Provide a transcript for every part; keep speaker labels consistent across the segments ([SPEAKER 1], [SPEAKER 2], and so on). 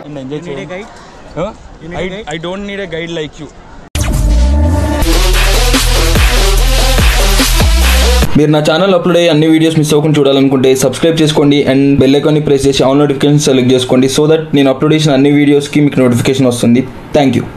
[SPEAKER 1] And enjoy
[SPEAKER 2] You need a
[SPEAKER 1] చేయండి
[SPEAKER 2] guide? You need a
[SPEAKER 1] I
[SPEAKER 2] guide?
[SPEAKER 1] I don't need a guide like you
[SPEAKER 3] మీరు నా channel upload అయ్యే అన్ని videos miss అవ్వకుండా చూడాలనుకుంటే subscribe చేసుకోండి అండ్ బెల్ ఐకాన్ని ప్రెస్ చేసి ఆల్ నోటిఫికేషన్ సెలెక్ట్ చేసుకోండి సో దట్ నేను అప్లోడ్ చేసిన అన్ని వీడియోస్కి మీకు నోటిఫికేషన్ వస్తుంది thank you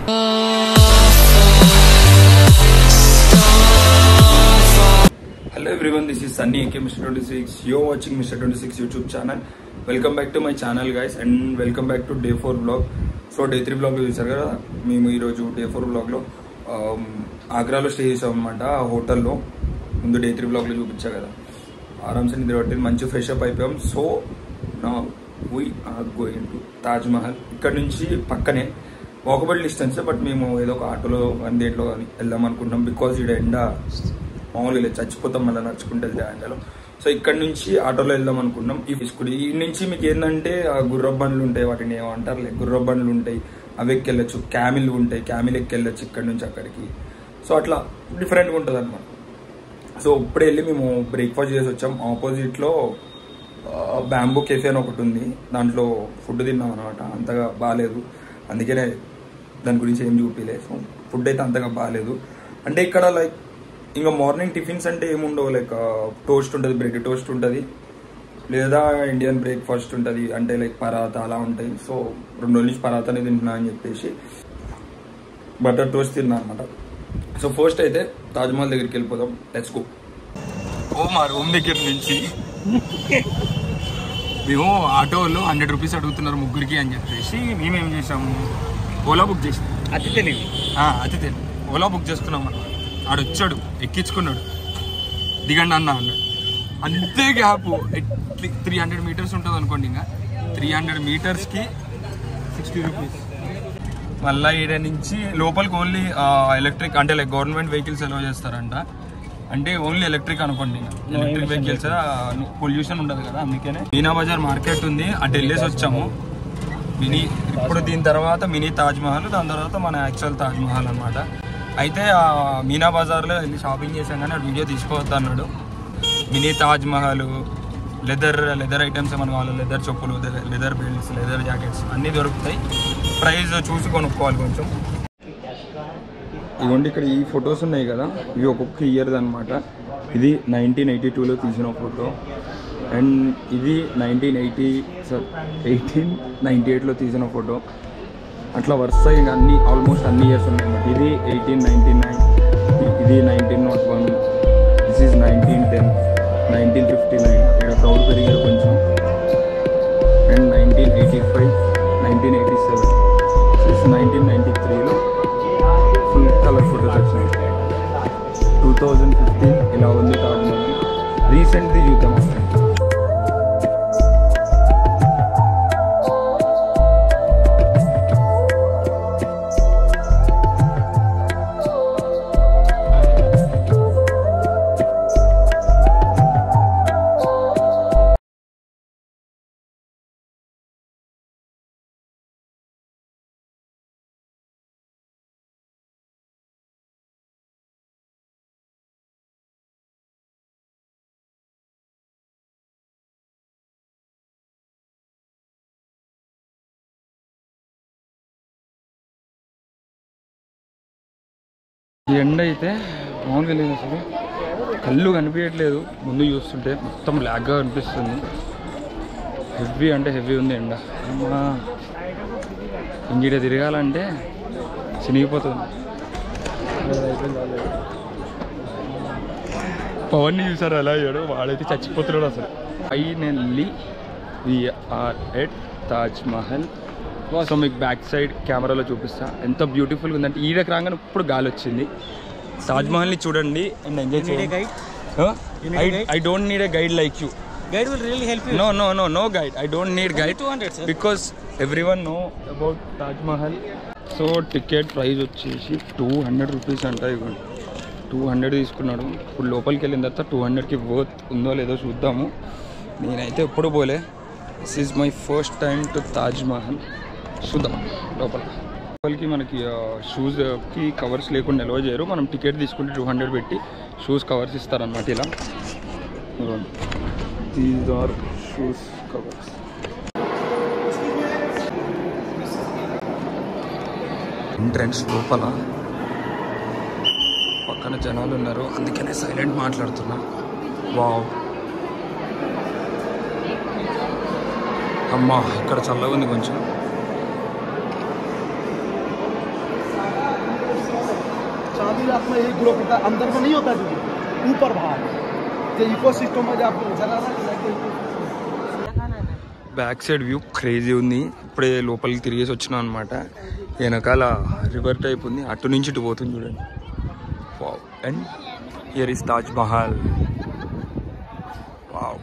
[SPEAKER 1] hello everyone this is Sunny AK mister twenty six yo watching mister twenty six YouTube channel welcome back to my channel guys and welcome back to day four vlog so day three vlog చూసారు కదా మేము ఈరోజు day four బ్లాగ్లో ఆగ్రాలో stay చేసాం అనమాట ఆ హోటల్లో ముందు డే త్రీ బ్లాగ్లో చూపించా కదా ఆరామ్సే నిద్ర పట్టింది మంచి ఫ్రెష్ అప్ అయిపోయాం సో నా we are going to Taj Mahal ఇక్కడ నుంచి పక్కనే వాకబుల్ డిస్టెన్స్ బట్ మేము ఏదో ఒక ఆటోలో కానీ దేంట్లో కానీ వెళ్దాం అనుకుంటాం బికాజ్ ఇక్కడ ఎండ మామూలుగా లేదు, చచ్చిపోతాం మళ్ళీ నడుచుకుంటే వెళ్తే ఎండలో సో ఇక్కడ నుంచి ఆటోలో వెళ్దాం అనుకున్నాం ఈ తీసుకుని ఈ నుంచి మీకు ఏంటంటే ఆ గుర్రపు బండ్లు ఉంటాయి వాటిని ఏమంటారు గుర్రపు బండ్లు ఉంటాయి అవి ఎక్కి వెళ్ళొచ్చు క్యామిల్ ఉంటాయి క్యామిల్ ఎక్కి వెళ్ళొచ్చు ఇక్కడ నుంచి అక్కడికి సో అట్లా డిఫరెంట్గా ఉంటుంది అనమాట సో ఇప్పుడు వెళ్ళి మేము బ్రేక్ఫాస్ట్ చేసి వచ్చాం ఆపోజిట్లో బ్యాంబూ కెఫే అని ఒకటి ఉంది దాంట్లో ఫుడ్ తిన్నాం అనమాట అంతగా బాగాలేదు అందుకనే దాని గురించి ఏం చూపించలే సో ఫుడ్ అయితే అంతగా బాగాలేదు అంటే ఇక్కడ లైక్ ఇంకా మార్నింగ్ టిఫిన్స్ అంటే ఏముండవు లైక్ టోస్ట్ ఉంటుంది బ్రెడ్ టోస్ట్ ఉంటుంది లేదా ఇండియన్ బ్రేక్ఫాస్ట్ ఉంటుంది అంటే లైక్ పరాతా అలా ఉంటాయి సో రెండు రోజుల నుంచి పరాతానే తింటున్నా అని చెప్పేసి బటర్ టోస్ట్ తిన్నా అనమాట సో ఫస్ట్ అయితే తాజ్మహల్ దగ్గరికి వెళ్ళిపోదాం లెట్స్ గో ఓ మా రూమ్ దగ్గర నుంచి మేము ఆటోలో హండ్రెడ్ రూపీస్ అడుగుతున్నారు ముగ్గురికి అని చెప్పేసి మేమేం చేసాము ఓలా బుక్ చేసాం
[SPEAKER 2] అతి తెలివి
[SPEAKER 1] ఆ, అతి తెలివి ఓలా బుక్ చేసుకున్నాం అన్నమాట ఆడు వచ్చాడు ఎక్కించుకున్నాడు దిగండి అన్న అన్నాడు అంతే గ్యాప్ త్రీ హండ్రెడ్ మీటర్స్ ఉంటుంది అనుకోండి ఇంకా త్రీ హండ్రెడ్ మీటర్స్కి సిక్స్టీ రూపీస్ మళ్ళీ ఈడ నుంచి లోపలికి ఓన్లీ ఎలక్ట్రిక్ అంటే లైక్ గవర్నమెంట్ వెహికల్స్ ఎలవ్ చేస్తారంట అంటే ఓన్లీ ఎలక్ట్రిక్ అనుకోండి ఎలక్ట్రిక్ వెహికల్స్ పొల్యూషన్ ఉండదు కదా అందుకనే మీనా బజార్ మార్కెట్ ఉంది అటు వెళ్ళేసి వచ్చాము మినీ ఇప్పుడు దీని తర్వాత మినీ తాజ్ మహల్ దాని తర్వాత మన యాక్చువల్ తాజ్ మహల్ అనమాట అయితే ఆ మీనా బజార్లో వెళ్ళి షాపింగ్ చేసాం కానీ ఆ వీడియో తీసుకోవద్దు అన్నాడు mini Taj Mahal leather leather items ఏమైనా కావాలి లెదర్ చెప్పులు లెదర్ బెల్ట్స్ లెదర్ జాకెట్స్ అన్నీ దొరుకుతాయి ప్రైస్ చూసి కొనుక్కోవాలి కొంచెం ఇదిగోండి ఇక్కడ ఈ ఫొటోస్ ఉన్నాయి కదా ఇవి ఒక్కొక్క ఇయర్ది అనమాట ఇది నైన్టీన్ ఎయిటీ టూలో తీసిన ఫోటో అండ్ ఇది నైన్టీన్ ఎయిటీ ఎయిటీన్ నైంటీ ఎయిట్లో తీసిన ఫోటో అట్లా వరుస ఇంకా అన్ని ఆల్మోస్ట్ అన్ని ఇయర్స్ ఉన్నాయి అన్నమాట ఇది ఎయిటీన్ నైన్టీ నైన్ ఇది nineteen nought one this is nineteen ten nineteen fifty nine ఇక్కడ క్రౌడ్ పెరిగారు కొంచెం and nineteen eighty five nineteen eighty seven six nineteen ninety త్రీలో ఫుల్ కలర్ ఫోటోస్ వచ్చినాయి టూ థౌజండ్ ఫిఫ్టీన్ ఇలా ఉంది తాజ్మహల్ రీసెంట్ది చూద్దాం అసలు ఈ ఎండ అయితే మామూలుగా లేదు అసలు కళ్ళు కనిపించట్లేదు ముందు చూస్తుంటే మొత్తం బ్లాక్గా కనిపిస్తుంది హెవీ అంటే హెవీ ఉంది ఎండ అమ్మా ఇంగిట తిరగాలంటే చినిగిపోతుంది పవన్ని చూసారు అలా అయ్యాడు వాడైతే చచ్చిపోతున్నాడు అసలు finally we are at Taj Mahal so మీకు బ్యాక్ సైడ్ కెమెరాలో చూపిస్తా ఎంత బ్యూటిఫుల్గా ఉందంటే ఈడకి రాగానే ఇప్పుడు గాలి వచ్చింది తాజ్ మహల్ని చూడండి and enjoy
[SPEAKER 2] You need a
[SPEAKER 1] చేయండి
[SPEAKER 2] guide? You need a guide?
[SPEAKER 1] I don't need a guide like you
[SPEAKER 2] Guide will really help you.
[SPEAKER 1] No, no, no, no guide. I don't need guide
[SPEAKER 2] 200, sir.
[SPEAKER 1] because everyone know about Taj Mahal. So ticket price వచ్చేసి two hundred rupees అంట ఇవ్వండి two hundred తీసుకున్నాడు ఇప్పుడు లోపలికి వెళ్ళిన తర్వాత two హండ్రెడ్కి worth ఉందో లేదో చూద్దాము నేనైతే ఎప్పుడు పోలే this is my first time to Taj Mahal చూద్దాం లోపల లోపలికి మనకి షూస్కి కవర్స్ లేకుండా నిల్వ చేయరు మనం టికెట్ తీసుకుంటే టూ హండ్రెడ్ పెట్టి షూస్ కవర్స్ ఇస్తారనమాట ఇలా these are shoes covers entrance లోపల పక్కన జనాలు ఉన్నారు అందుకనే సైలెంట్ మాట్లాడుతున్నా వావ్ అమ్మా ఇక్కడ చల్లగా ఉంది కొంచెం
[SPEAKER 4] शादी रात में एक ग्रुप होता है अंदर में नहीं होता दीदी ऊपर बाहर जो इको सिस्टम में जब आप जला
[SPEAKER 1] బ్యాక్ సైడ్ వ్యూ క్రేజీ ఉంది ఇప్పుడే లోపలికి తిరిగేసి వచ్చినాం అనమాట వెనకాల రివర్ టైప్ ఉంది అటు నుంచి ఇటు పోతుంది చూడండి wow and here is Taj Mahal wow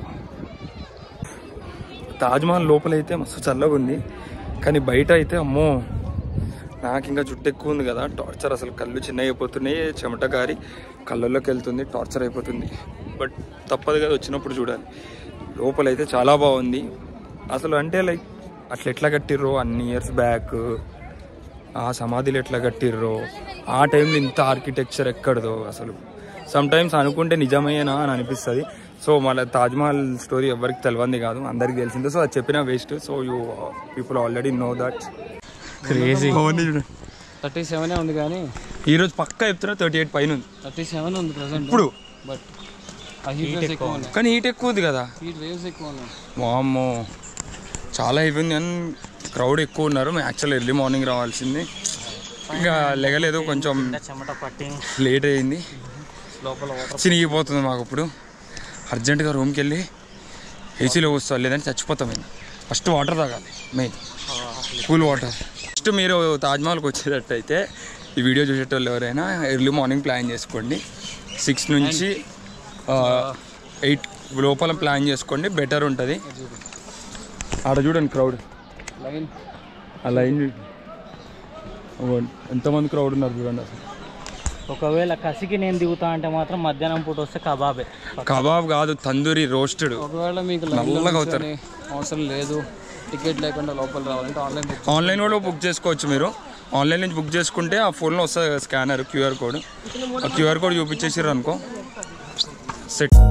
[SPEAKER 1] Taj Mahal లోపల అయితే మస్తు చల్లగా ఉంది కానీ బయట అయితే అమ్మో నాకు ఇంకా జుట్టు ఎక్కువ ఉంది కదా టార్చర్ అసలు కళ్ళు చిన్న అయిపోతున్నాయి చెమట గారి కళ్ళల్లోకి వెళ్తుంది టార్చర్ అయిపోతుంది బట్ తప్పదు కదా వచ్చినప్పుడు చూడాలి లోపలైతే చాలా బాగుంది అసలు అంటే లైక్ అట్లా ఎట్లా కట్టిర్రో అన్ని ఇయర్స్ బ్యాక్ ఆ సమాధులు ఎట్లా కట్టిర్రో ఆ టైంలో ఇంత ఆర్కిటెక్చర్ ఎక్కడదో అసలు సమ్ టైమ్స్ అనుకుంటే నిజమేనా అని అనిపిస్తుంది సో మన తాజ్మహల్ స్టోరీ ఎవరికి తెలియంది కాదు అందరికి తెలిసిందే సో అది చెప్పిన waste so you people already know that
[SPEAKER 2] crazy
[SPEAKER 1] చూడండి
[SPEAKER 2] థర్టీ సెవెన్ ఉంది కానీ
[SPEAKER 1] ఈరోజు పక్కా చెప్తున్నా థర్టీ ఎయిట్ పైన ఉంది
[SPEAKER 2] థర్టీ సెవెన్ ఉంది ప్రజెంట్
[SPEAKER 1] ఇప్పుడు
[SPEAKER 2] బట్ ఆ హీట్ వేవ్స్ ఎక్కువ ఉన్నాయి
[SPEAKER 1] కానీ హీట్ ఎక్కువ ఉంది కదా
[SPEAKER 2] హీట్ వేవ్స్ ఎక్కువ ఉన్నాయి
[SPEAKER 1] వామ్మో చాలా హెవీ ఉంది అని క్రౌడ్ ఎక్కువ ఉన్నారు మేము యాక్చువల్ ఎర్లీ మార్నింగ్ రావాల్సింది ఇంకా లెగలేదు కొంచెం
[SPEAKER 2] చెమట పట్టి
[SPEAKER 1] లేట్ అయింది
[SPEAKER 2] లోపల వాటర్
[SPEAKER 1] చినిగిపోతుంది మాకు ఇప్పుడు అర్జెంటుగా రూమ్కి వెళ్ళి ఏసీలో వస్తాం లేదంటే చచ్చిపోతాం ఇంకా ఫస్ట్ వాటర్ తాగాలి మెయిన్ కూల్ వాటర్ ఫస్ట్ మీరు తాజ్మహల్కి వచ్చేటట్టయితే ఈ వీడియో చూసేటోళ్ళు ఎవరైనా ఎర్లీ మార్నింగ్ ప్లాన్ చేసుకోండి సిక్స్ నుంచి ఎయిట్ లోపల ప్లాన్ చేసుకోండి బెటర్ ఉంటుంది ఆడ చూడండి క్రౌడ్
[SPEAKER 2] లైన్
[SPEAKER 1] ఆ లైన్ ఎంతమంది క్రౌడ్ ఉన్నారు చూడండి అసలు
[SPEAKER 2] ఒకవేళ కసికి నేను దిగుతా అంటే మాత్రం మధ్యాహ్నం పూట వస్తే కబాబే
[SPEAKER 1] కబాబ్ కాదు తందూరి రోస్టెడ్
[SPEAKER 2] ఒకవేళ మీకు
[SPEAKER 1] నల్లగా అవుతారు.
[SPEAKER 2] అవసరం లేదు టికెట్ లేకుండా లోపల రావాలంటే ఆన్లైన్ బుక్
[SPEAKER 1] ఆన్లైన్ కూడా బుక్ చేసుకోవచ్చు మీరు ఆన్లైన్ నుంచి బుక్ చేసుకుంటే ఆ ఫోన్లో వస్తుంది స్కానర్ క్యూఆర్ కోడ్ ఆ క్యూఆర్ కోడ్ చూపించేసారు అనుకో సెట్